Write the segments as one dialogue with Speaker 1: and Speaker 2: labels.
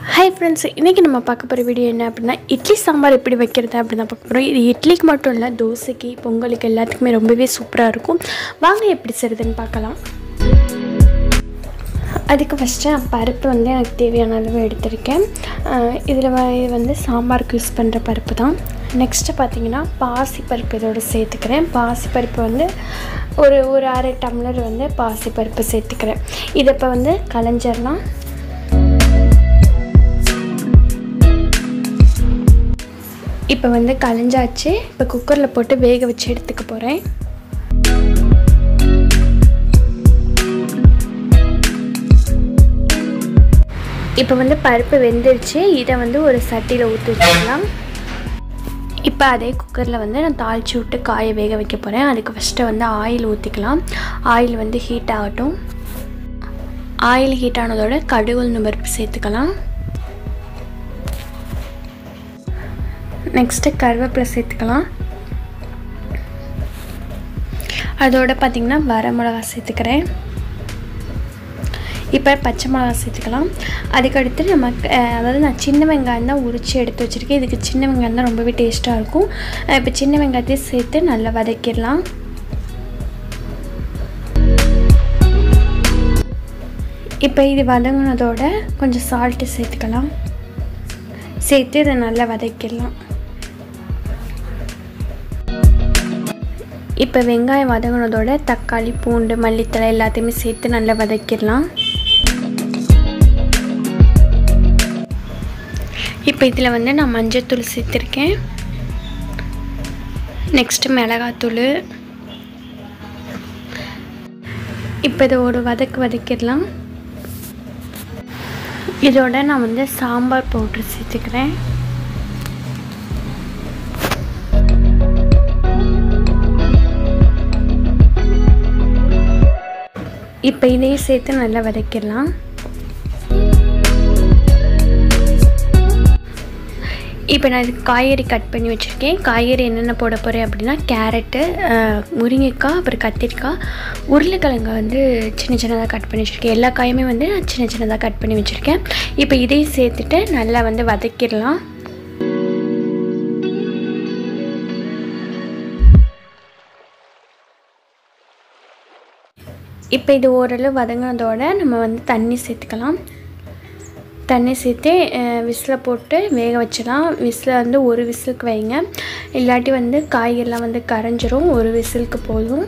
Speaker 1: hi friends இன்றைக்கி நம்ம பார்க்க போகிற வீடியோ என்ன அப்படின்னா இட்லி சாம்பார் எப்படி வைக்கிறது அப்படின்னு தான் பார்க்க போகிறோம் இது இட்லிக்கு மட்டும் இல்லை தோசைக்கு பொங்கலுக்கு எல்லாத்துக்குமே ரொம்பவே சூப்பராக இருக்கும் வாங்க எப்படி செய்கிறதுன்னு பார்க்கலாம் அதுக்கு ஃபஸ்ட்டு நான் பருப்பு வந்து எனக்கு தேவையான அளவு எடுத்திருக்கேன் இதில் வந்து சாம்பாருக்கு யூஸ் பண்ணுற பருப்பு தான் நெக்ஸ்ட்டு பார்த்தீங்கன்னா பாசி பருப்பு இதோட சேர்த்துக்கிறேன் பாசி பருப்பு வந்து ஒரு ஒரு அரை டம்ளர் வந்து பாசி பருப்பு சேர்த்துக்கிறேன் இதை இப்போ வந்து கலைஞ்சிடலாம் இப்போ வந்து கலைஞ்சாச்சு இப்போ குக்கரில் போட்டு வேக வச்சு எடுத்துக்க போகிறேன் இப்போ வந்து பருப்பு வெந்துருச்சு இதை வந்து ஒரு சட்டியில் ஊற்றி வச்சுக்கலாம் இப்போ அதே குக்கரில் வந்து நான் தாளித்து விட்டு காய வேக வைக்க போகிறேன் அதுக்கு ஃபஸ்ட்டு வந்து ஆயில் ஊற்றிக்கலாம் ஆயில் வந்து ஹீட் ஆகட்டும் ஆயில் ஹீட் ஆனதோட கடுகு உளுந்து பருப்பு சேர்த்துக்கலாம் நெக்ஸ்ட்டு கருவேப்பிலை சேர்த்துக்கலாம் அதோட பார்த்திங்கன்னா வர மிளகா சேர்த்துக்கிறேன் இப்போ பச்சை மிளகா சேர்த்துக்கலாம் அதுக்கடுத்து நம்ம அதாவது நான் சின்ன வெங்காயம் தான் உரித்து எடுத்து வச்சுருக்கேன் இதுக்கு சின்ன வெங்காயம் தான் ரொம்பவே டேஸ்ட்டாக இருக்கும் இப்போ சின்ன வெங்காயத்தையும் சேர்த்து நல்லா வதக்கிடலாம் இப்போ இது வதங்கினதோட கொஞ்சம் சால்ட்டு சேர்த்துக்கலாம் சேர்த்து இதை நல்லா வதக்கிடலாம் இப்போ வெங்காயம் வதங்கினதோட தக்காளி பூண்டு மல்லித்தலை எல்லாத்தையுமே சேர்த்து நல்லா வதக்கிடலாம் இப்போ இதில் வந்து நான் மஞ்சத்தூள் சேர்த்துருக்கேன் நெக்ஸ்ட்டு மிளகாத்தூள் இப்போ இதை ஒரு வதக்கு வதக்கிடலாம் இதோட நான் வந்து சாம்பார் பவுட்ரு சேர்த்துக்கிறேன் இப்போ இதையும் சேர்த்து நல்லா வதக்கிடலாம் இப்போ நான் இதுக்கு காய்கறி கட் பண்ணி வச்சுருக்கேன் காய்கறி என்னென்ன போட போகிறேன் அப்படின்னா கேரட்டு முருங்கைக்காய் அப்புறம் கத்திரிக்காய் உருளைக்கிழங்கு வந்து சின்ன சின்னதாக கட் பண்ணி வச்சுருக்கேன் எல்லா காயுமே வந்து நான் சின்ன சின்னதாக கட் பண்ணி வச்சுருக்கேன் இப்போ இதையும் சேர்த்துட்டு நல்லா வந்து வதக்கிடலாம் இப்போ இது ஓரளவு வதங்கினதோட நம்ம வந்து தண்ணி சேர்த்துக்கலாம் தண்ணி சேர்த்து விசில் போட்டு வேக வச்சிடலாம் விசில் வந்து ஒரு விசிலுக்கு வைங்க இல்லாட்டி வந்து காய்கறிலாம் வந்து கரைஞ்சிரும் ஒரு விசிலுக்கு போதும்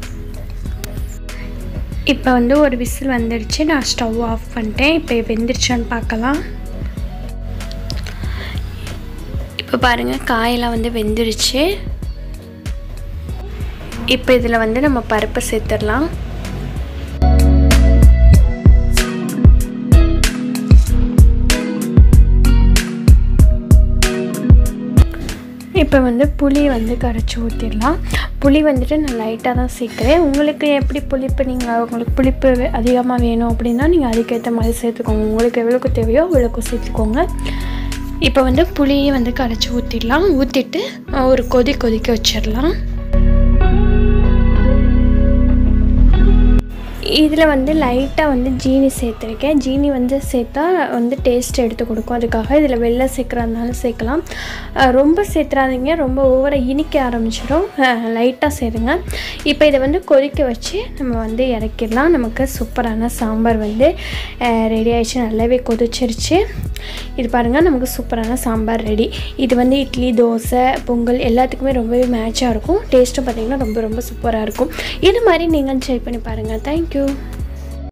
Speaker 1: இப்போ வந்து ஒரு விசில் வந்துடுச்சு நான் ஸ்டவ் ஆஃப் பண்ணிட்டேன் இப்போ வெந்துருச்சான்னு பார்க்கலாம் இப்போ பாருங்கள் காயெல்லாம் வந்து வெந்துருச்சு இப்போ இதில் வந்து நம்ம பருப்பை சேர்த்துடலாம் இப்போ வந்து புளி வந்து கரைச்சி ஊற்றிடலாம் புளி வந்துட்டு நான் லைட்டாக தான் சேர்க்குறேன் உங்களுக்கு எப்படி புளிப்பு நீங்கள் உங்களுக்கு புளிப்பு அதிகமாக வேணும் அப்படின்னா நீங்கள் அதுக்கேற்ற மாதிரி சேர்த்துக்கோங்க உங்களுக்கு எவ்வளோக்கு தேவையோ அவ்வளோக்கு சேர்த்துக்கோங்க இப்போ வந்து புளியை வந்து கரைச்சி ஊற்றிடலாம் ஊற்றிட்டு ஒரு கொதி கொதிக்க வச்சிடலாம் இதில் வந்து லைட்டாக வந்து ஜீனி சேர்த்துருக்கேன் ஜீனி வந்து சேர்த்தா வந்து டேஸ்ட் எடுத்து கொடுக்கும் அதுக்காக இதில் வெள்ளை சேர்க்குறதுனால சேர்க்கலாம் ரொம்ப சேர்த்துறாதீங்க ரொம்ப ஓவராக இனிக்க ஆரம்பிச்சிடும் லைட்டாக சேருங்க இப்போ இதை வந்து கொதிக்க வச்சு நம்ம வந்து இறக்கிடலாம் நமக்கு சூப்பரான சாம்பார் வந்து ரெடி ஆகிடுச்சு நல்லாவே கொதிச்சிருச்சு இது பாருங்கள் நமக்கு சூப்பரான சாம்பார் ரெடி இது வந்து இட்லி தோசை பொங்கல் எல்லாத்துக்குமே ரொம்பவே மேட்சாக இருக்கும் டேஸ்ட்டும் பார்த்திங்கன்னா ரொம்ப ரொம்ப சூப்பராக இருக்கும் இது மாதிரி நீங்கள் ட்ரை பண்ணி பாருங்கள் தேங்க்யூ